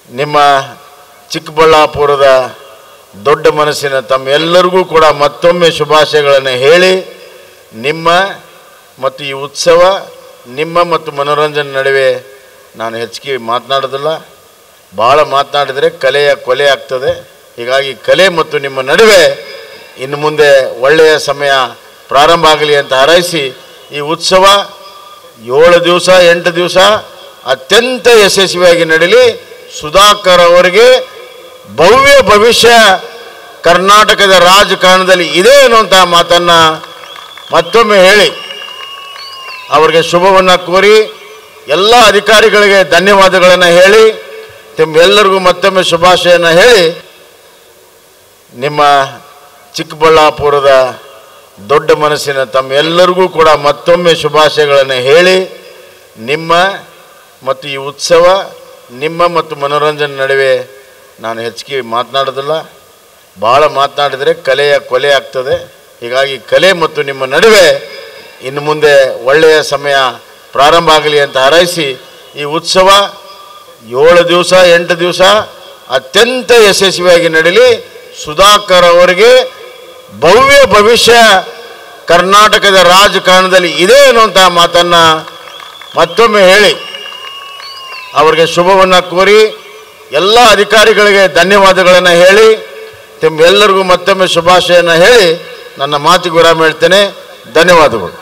ನಿಮ್ಮ ಚಿಕ್ಕಬಳ್ಳಾಪುರದ ದೊಡ್ಡ ಮನಸ್ಸಿನ ತಮ್ಮೆಲ್ಲರಿಗೂ ಕೂಡ ಮತ್ತೊಮ್ಮೆ ಶುಭಾಶಯಗಳನ್ನು ಹೇಳಿ ನಿಮ್ಮ ಮತ್ತು ಈ ಉತ್ಸವ ನಿಮ್ಮ ಮತ್ತು ಮನೋರಂಜನೆ ನಡುವೆ ನಾನು ಹೆಚ್ಚಿಗೆ ಮಾತನಾಡೋದಿಲ್ಲ ಭಾಳ ಮಾತನಾಡಿದರೆ ಕಲೆಯ ಕೊಲೆ ಆಗ್ತದೆ ಹೀಗಾಗಿ ಕಲೆ ಮತ್ತು ನಿಮ್ಮ ನಡುವೆ ಇನ್ನು ಮುಂದೆ ಒಳ್ಳೆಯ ಸಮಯ ಪ್ರಾರಂಭ ಆಗಲಿ ಅಂತ ಹಾರೈಸಿ ಈ ಉತ್ಸವ ಏಳು ದಿವಸ ಎಂಟು ದಿವಸ ಅತ್ಯಂತ ಯಶಸ್ವಿಯಾಗಿ ನಡೀಲಿ ಸುಧಾಕರ್ ಅವರಿಗೆ ಭವ್ಯ ಭವಿಷ್ಯ ಕರ್ನಾಟಕದ ರಾಜಕಾರಣದಲ್ಲಿ ಇದೆ ಅನ್ನುವಂಥ ಮಾತನ್ನು ಮತ್ತೊಮ್ಮೆ ಹೇಳಿ ಅವರಿಗೆ ಶುಭವನ್ನು ಕೋರಿ ಎಲ್ಲ ಅಧಿಕಾರಿಗಳಿಗೆ ಧನ್ಯವಾದಗಳನ್ನು ಹೇಳಿ ತಮ್ಮೆಲ್ಲರಿಗೂ ಮತ್ತೊಮ್ಮೆ ಶುಭಾಶಯನ ಹೇಳಿ ನಿಮ್ಮ ಚಿಕ್ಕಬಳ್ಳಾಪುರದ ದೊಡ್ಡ ಮನಸ್ಸಿನ ತಮ್ಮೆಲ್ಲರಿಗೂ ಕೂಡ ಮತ್ತೊಮ್ಮೆ ಶುಭಾಶಯಗಳನ್ನು ಹೇಳಿ ನಿಮ್ಮ ಮತ್ತು ಈ ಉತ್ಸವ ನಿಮ್ಮ ಮತ್ತು ಮನೋರಂಜನೆ ನಡುವೆ ನಾನು ಹೆಚ್ಚಿಗೆ ಮಾತನಾಡೋದಿಲ್ಲ ಭಾಳ ಮಾತನಾಡಿದರೆ ಕಲೆಯ ಕೊಲೆ ಆಗ್ತದೆ ಹೀಗಾಗಿ ಕಲೆ ಮತ್ತು ನಿಮ್ಮ ನಡುವೆ ಇನ್ನು ಮುಂದೆ ಒಳ್ಳೆಯ ಸಮಯ ಪ್ರಾರಂಭ ಆಗಲಿ ಅಂತ ಹಾರೈಸಿ ಈ ಉತ್ಸವ ಏಳು ದಿವಸ ಎಂಟು ದಿವಸ ಅತ್ಯಂತ ಯಶಸ್ವಿಯಾಗಿ ನಡೀಲಿ ಸುಧಾಕರ್ ಅವರಿಗೆ ಭವ್ಯ ಭವಿಷ್ಯ ಕರ್ನಾಟಕದ ರಾಜಕಾರಣದಲ್ಲಿ ಇದೆ ಅನ್ನುವಂಥ ಮಾತನ್ನು ಮತ್ತೊಮ್ಮೆ ಹೇಳಿ ಅವರಿಗೆ ಶುಭವನ್ನು ಕೋರಿ ಎಲ್ಲ ಅಧಿಕಾರಿಗಳಿಗೆ ಧನ್ಯವಾದಗಳನ್ನು ಹೇಳಿ ತಮ್ಮೆಲ್ಲರಿಗೂ ಮತ್ತೊಮ್ಮೆ ಶುಭಾಶಯನ ಹೇಳಿ ನನ್ನ ಮಾತಿಗೆ ವಿರಾಮ ಹೇಳ್ತೇನೆ ಧನ್ಯವಾದಗಳು